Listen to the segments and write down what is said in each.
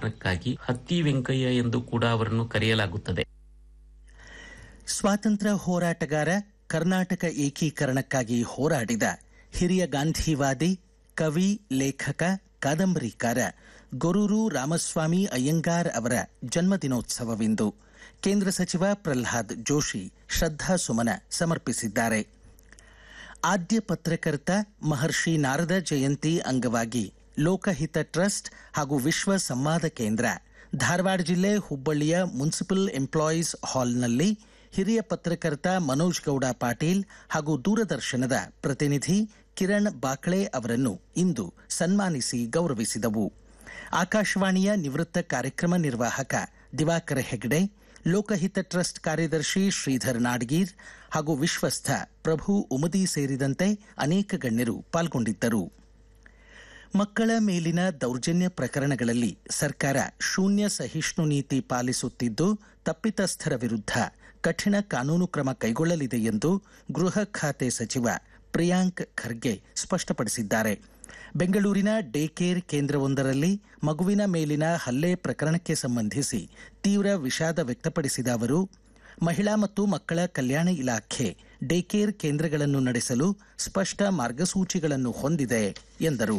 ಕಾರಣಕ್ಕಾಗಿ ಹತ್ತಿ ವೆಂಕಯ್ಯ ಎಂದು ಕೂಡ ಅವರನ್ನು ಕರೆಯಲಾಗುತ್ತದೆ ಸ್ವಾತಂತ್ರ್ಯ ಹೋರಾಟಗಾರ ಕರ್ನಾಟಕ ಏಕೀಕರಣಕ್ಕಾಗಿ ಹೋರಾಡಿದ ಹಿರಿಯ ಗಾಂಧಿವಾದಿ ಕವಿ ಲೇಖಕ ಕಾದಂಬರಿಕಾರ ಗೊರೂರು ರಾಮಸ್ವಾಮಿ ಅಯ್ಯಂಗಾರ್ ಅವರ ಜನ್ಮದಿನೋತ್ಸವವಿಂದು ಕೇಂದ್ರ ಸಚಿವ ಪ್ರಹ್ಲಾದ್ ಜೋಶಿ ಶ್ರದ್ಧಾಸುಮನ ಸಮರ್ಪಿಸಿದ್ದಾರೆ ಆದ್ಯ ಪತ್ರಕರ್ತ ಮಹರ್ಷಿ ನಾರದ ಜಯಂತಿ ಅಂಗವಾಗಿ ಲೋಕಹಿತ ಟ್ರಸ್ಟ್ ಹಾಗೂ ವಿಶ್ವ ಸಂವಾದ ಕೇಂದ್ರ ಧಾರವಾಡ ಜಿಲ್ಲೆ ಹುಬ್ಬಳ್ಳಿಯ ಮುನ್ಸಿಪಲ್ ಎಂಪ್ಲಾಯೀಸ್ ಹಾಲ್ನಲ್ಲಿ ಹಿರಿಯ ಪತ್ರಕರ್ತ ಮನೋಜ್ ಗೌಡ ಪಾಟೀಲ್ ಹಾಗೂ ದೂರದರ್ಶನದ ಪ್ರತಿನಿಧಿ ಕಿರಣ್ ಬಾಕ್ಳೆ ಅವರನ್ನು ಇಂದು ಸನ್ಮಾನಿಸಿ ಗೌರವಿಸಿದವು ಆಕಾಶವಾಣಿಯ ನಿವೃತ್ತ ಕಾರ್ಯಕ್ರಮ ನಿರ್ವಾಹಕ ದಿವಾಕರ ಹೆಗ್ಡೆ ಲೋಕಹಿತ ಟ್ರಸ್ಟ್ ಕಾರ್ಯದರ್ಶಿ ಶ್ರೀಧರ್ ನಾಡ್ಗೀರ್ ಹಾಗೂ ವಿಶ್ವಸ್ಥ ಪ್ರಭು ಉಮದಿ ಸೇರಿದಂತೆ ಅನೇಕ ಗಣ್ಯರು ಪಾಲ್ಗೊಂಡಿದ್ದರು ಮಕ್ಕಳ ಮೇಲಿನ ದೌರ್ಜನ್ಯ ಪ್ರಕರಣಗಳಲ್ಲಿ ಸರ್ಕಾರ ಶೂನ್ಯ ಸಹಿಷ್ಣು ನೀತಿ ಪಾಲಿಸುತ್ತಿದ್ದು ತಪ್ಪಿತಸ್ಥರ ವಿರುದ್ಧ ಕಠಿಣ ಕಾನೂನು ಕ್ರಮ ಕೈಗೊಳ್ಳಲಿದೆ ಎಂದು ಗೃಹ ಖಾತೆ ಸಚಿವ ಪ್ರಿಯಾಂಕ್ ಖರ್ಗೆ ಸ್ಪಷ್ಟಪಡಿಸಿದ್ದಾರೆ ಬೆಂಗಳೂರಿನ ಡೇ ಕೇರ್ ಕೇಂದ್ರವೊಂದರಲ್ಲಿ ಮಗುವಿನ ಮೇಲಿನ ಹಲ್ಲೆ ಪ್ರಕರಣಕ್ಕೆ ಸಂಬಂಧಿಸಿ ತೀವ್ರ ವಿಷಾದ ವ್ಯಕ್ತಪಡಿಸಿದ ಅವರು ಮಹಿಳಾ ಮತ್ತು ಮಕ್ಕಳ ಕಲ್ಯಾಣ ಇಲಾಖೆ ಡೇ ಕೇರ್ ಕೇಂದ್ರಗಳನ್ನು ನಡೆಸಲು ಸ್ಪಷ್ಟ ಮಾರ್ಗಸೂಚಿಗಳನ್ನು ಹೊಂದಿದೆ ಎಂದರು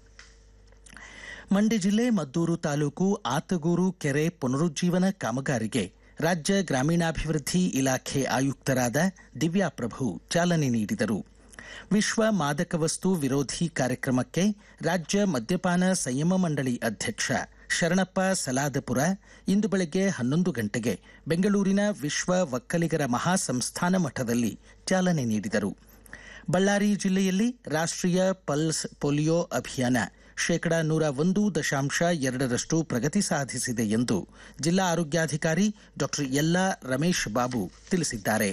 ಮಂಡ್ಯ ಜಿಲ್ಲೆ ಮದ್ದೂರು ತಾಲೂಕು ಆತಗೂರು ಕೆರೆ ಪುನರುಜ್ಜೀವನ ಕಾಮಗಾರಿಗೆ ರಾಜ್ಯ ಗ್ರಾಮೀಣಾಭಿವೃದ್ಧಿ ಇಲಾಖೆ ಆಯುಕ್ತರಾದ ದಿವ್ಯಾ ಪ್ರಭು ಚಾಲನೆ ನೀಡಿದರು ವಿಶ್ವ ಮಾದಕ ವಸ್ತು ವಿರೋಧಿ ಕಾರ್ಯಕ್ರಮಕ್ಕೆ ರಾಜ್ಯ ಮದ್ಯಪಾನ ಸಂಯಮ ಮಂಡಳಿ ಅಧ್ಯಕ್ಷ ಶರಣಪ್ಪ ಸಲಾದಪುರ ಇಂದು ಬೆಳಗ್ಗೆ ಹನ್ನೊಂದು ಗಂಟೆಗೆ ಬೆಂಗಳೂರಿನ ವಿಶ್ವ ಒಕ್ಕಲಿಗರ ಮಹಾಸಂಸ್ಥಾನ ಮಠದಲ್ಲಿ ಚಾಲನೆ ನೀಡಿದರು ಬಳ್ಳಾರಿ ಜಿಲ್ಲೆಯಲ್ಲಿ ರಾಷ್ಟ್ರೀಯ ಪಲ್ಸ್ ಪೋಲಿಯೋ ಅಭಿಯಾನ ಶೇಕಡಾ ನೂರ ಒಂದು ದಶಾಂಶ ಎರಡರಷ್ಟು ಪ್ರಗತಿ ಸಾಧಿಸಿದೆ ಎಂದು ಜಿಲ್ಲಾ ಆರೋಗ್ಯಾಧಿಕಾರಿ ಡಾಕ್ಟರ್ ಯಲ್ಲಾ ರಮೇಶ್ ಬಾಬು ತಿಳಿಸಿದ್ದಾರೆ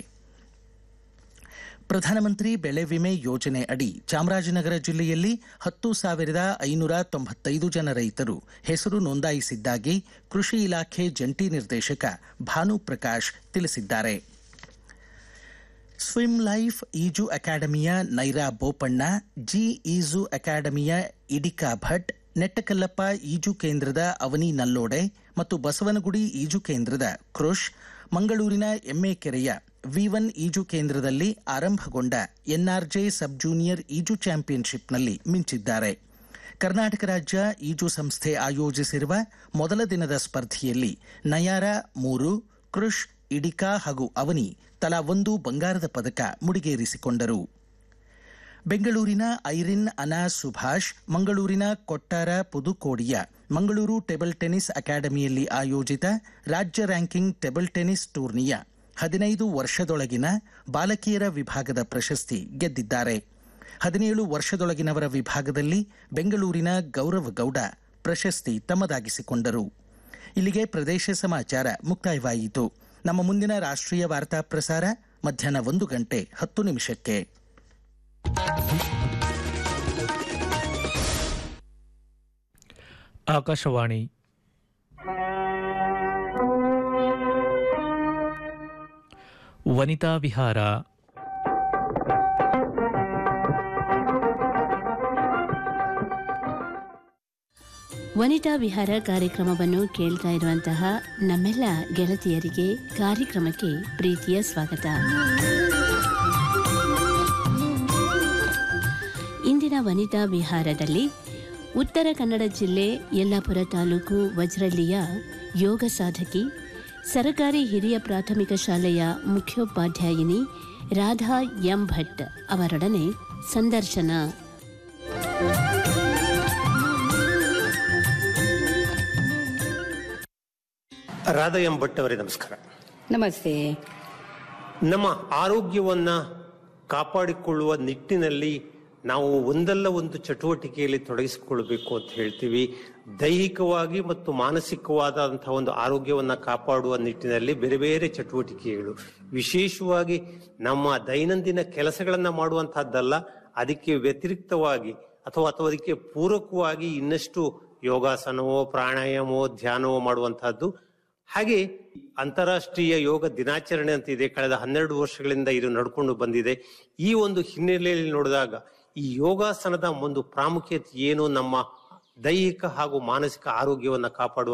ಪ್ರಧಾನಮಂತ್ರಿ ಬೆಳೆ ವಿಮೆ ಯೋಜನೆ ಅಡಿ ಚಾಮರಾಜನಗರ ಜಿಲ್ಲೆಯಲ್ಲಿ ಹತ್ತು ಸಾವಿರದ ಐನೂರ ತೊಂಬತ್ತೈದು ಜನ ರೈತರು ಹೆಸರು ನೋಂದಾಯಿಸಿದ್ದಾಗಿ ಕೃಷಿ ಇಲಾಖೆ ಜಂಟಿ ನಿರ್ದೇಶಕ ಭಾನುಪ್ರಕಾಶ್ ತಿಳಿಸಿದ್ದಾರೆ ಸ್ವಿಮ್ ಲೈಫ್ ಈಜು ಅಕಾಡೆಮಿಯ ನೈರಾ ಬೋಪಣ್ಣ ಜಿ ಈಜು ಅಕಾಡೆಮಿಯ ಇಡಿಕಾ ಭಟ್ ನೆಟ್ಟಕಲ್ಲಪ್ಪ ಈಜು ಕೇಂದ್ರದ ಅವನಿ ನಲ್ಲೋಡೆ ಮತ್ತು ಬಸವನಗುಡಿ ಈಜು ಕೇಂದ್ರದ ಕ್ರೋಶ್ ಮಂಗಳೂರಿನ ಎಮ್ಮೆ ಕೆರೆಯ ವಿ ಒನ್ ಈಜು ಕೇಂದ್ರದಲ್ಲಿ ಆರಂಭಗೊಂಡ ಎನ್ಆರ್ಜೆ ಸಬ್ ಜೂನಿಯರ್ ಈಜು ಚಾಂಪಿಯನ್ಶಿಪ್ನಲ್ಲಿ ಮಿಂಚಿದ್ದಾರೆ ಕರ್ನಾಟಕ ರಾಜ್ಯ ಈಜು ಸಂಸ್ಥೆ ಆಯೋಜಿಸಿರುವ ಮೊದಲ ದಿನದ ಸ್ಪರ್ಧೆಯಲ್ಲಿ ನಯಾರ ಮೂರು ಕೃಷ್ ಇಡಿಕಾ ಹಾಗೂ ಅವನಿ ತಲಾ ಒಂದು ಬಂಗಾರದ ಪದಕ ಮುಡಿಗೇರಿಸಿಕೊಂಡರು ಬೆಂಗಳೂರಿನ ಐರಿನ್ ಅನಾ ಸುಭಾಷ್ ಮಂಗಳೂರಿನ ಕೊಟ್ಟಾರ ಪುದುಕೋಡಿಯ ಮಂಗಳೂರು ಟೇಬಲ್ ಟೆನಿಸ್ ಅಕಾಡೆಮಿಯಲ್ಲಿ ಆಯೋಜಿತ ರಾಜ್ಯ ರ್ಯಾಂಕಿಂಗ್ ಟೇಬಲ್ ಟೆನಿಸ್ ಟೂರ್ನಿಯ ಹದಿನೈದು ವರ್ಷದೊಳಗಿನ ಬಾಲಕಿಯರ ವಿಭಾಗದ ಪ್ರಶಸ್ತಿ ಗೆದ್ದಿದ್ದಾರೆ ಹದಿನೇಳು ವರ್ಷದೊಳಗಿನವರ ವಿಭಾಗದಲ್ಲಿ ಬೆಂಗಳೂರಿನ ಗೌರವ್ ಗೌಡ ಪ್ರಶಸ್ತಿ ತಮ್ಮದಾಗಿಸಿಕೊಂಡರು ಇಲ್ಲಿಗೆ ಪ್ರದೇಶ ಸಮಾಚಾರ ಮುಕ್ತಾಯವಾಯಿತು ನಮ್ಮ ಮುಂದಿನ ರಾಷ್ಟ್ರೀಯ ವಾರ್ತಾ ಪ್ರಸಾರ ಮಧ್ಯಾಹ್ನ ಒಂದು ಗಂಟೆ ಹತ್ತು ನಿಮಿಷಕ್ಕೆ ಆಕಾಶವಾಣಿ ವನಿತಾ ವಿಹಾರ ವನಿತಾ ವಿಹಾರ ಕಾರ್ಯಕ್ರಮವನ್ನು ಕೇಳ್ತಾ ಇರುವಂತಹ ನಮ್ಮೆಲ್ಲ ಗೆಳತಿಯರಿಗೆ ಕಾರ್ಯಕ್ರಮಕ್ಕೆ ಪ್ರೀತಿಯ ಸ್ವಾಗತ ಇಂದಿನ ವನಿತಾ ವಿಹಾರದಲ್ಲಿ ಉತ್ತರ ಕನ್ನಡ ಜಿಲ್ಲೆ ಯಲ್ಲಾಪುರ ತಾಲೂಕು ವಜ್ರಳ್ಳಿಯ ಯೋಗ ಸಾಧಕಿ ಸರಕಾರಿ ಹಿರಿಯ ಪ್ರಾಥಮಿಕ ಶಾಲೆಯ ಮುಖ್ಯೋಪಾಧ್ಯಾಯಿನಿ ರಾಧಾ ಎಂ ಭಟ್ ಅವರೊಡನೆ ಸಂದರ್ಶನ ರಾಧಾ ಎಂ ಭಟ್ ಅವರೇ ನಮಸ್ಕಾರ ನಮಸ್ತೆ ನಮ್ಮ ಆರೋಗ್ಯವನ್ನ ಕಾಪಾಡಿಕೊಳ್ಳುವ ನಿಟ್ಟಿನಲ್ಲಿ ನಾವು ಒಂದಲ್ಲ ಒಂದು ಚಟುವಟಿಕೆಯಲ್ಲಿ ತೊಡಗಿಸಿಕೊಳ್ಬೇಕು ಅಂತ ಹೇಳ್ತೀವಿ ದೈಹಿಕವಾಗಿ ಮತ್ತು ಮಾನಸಿಕವಾದಂತಹ ಒಂದು ಆರೋಗ್ಯವನ್ನ ಕಾಪಾಡುವ ನಿಟ್ಟಿನಲ್ಲಿ ಬೇರೆ ಬೇರೆ ಚಟುವಟಿಕೆಗಳು ವಿಶೇಷವಾಗಿ ನಮ್ಮ ದೈನಂದಿನ ಕೆಲಸಗಳನ್ನ ಮಾಡುವಂತಹದ್ದಲ್ಲ ಅದಕ್ಕೆ ವ್ಯತಿರಿಕ್ತವಾಗಿ ಅಥವಾ ಅಥವಾ ಅದಕ್ಕೆ ಪೂರಕವಾಗಿ ಇನ್ನಷ್ಟು ಯೋಗಾಸನವೋ ಪ್ರಾಣಾಯಾಮವೋ ಧ್ಯಾನವೋ ಮಾಡುವಂತಹದ್ದು ಹಾಗೆ ಅಂತಾರಾಷ್ಟ್ರೀಯ ಯೋಗ ದಿನಾಚರಣೆ ಅಂತ ಇದೆ ಕಳೆದ ಹನ್ನೆರಡು ವರ್ಷಗಳಿಂದ ಇದು ನಡ್ಕೊಂಡು ಬಂದಿದೆ ಈ ಒಂದು ಹಿನ್ನೆಲೆಯಲ್ಲಿ ನೋಡಿದಾಗ ಈ ಯೋಗಾಸನದ ಒಂದು ಪ್ರಾಮುಖ್ಯತೆ ಏನು ನಮ್ಮ ದೈಹಿಕ ಹಾಗೂ ಮಾನಸಿಕ ಆರೋಗ್ಯವನ್ನ ಕಾಪಾಡುವ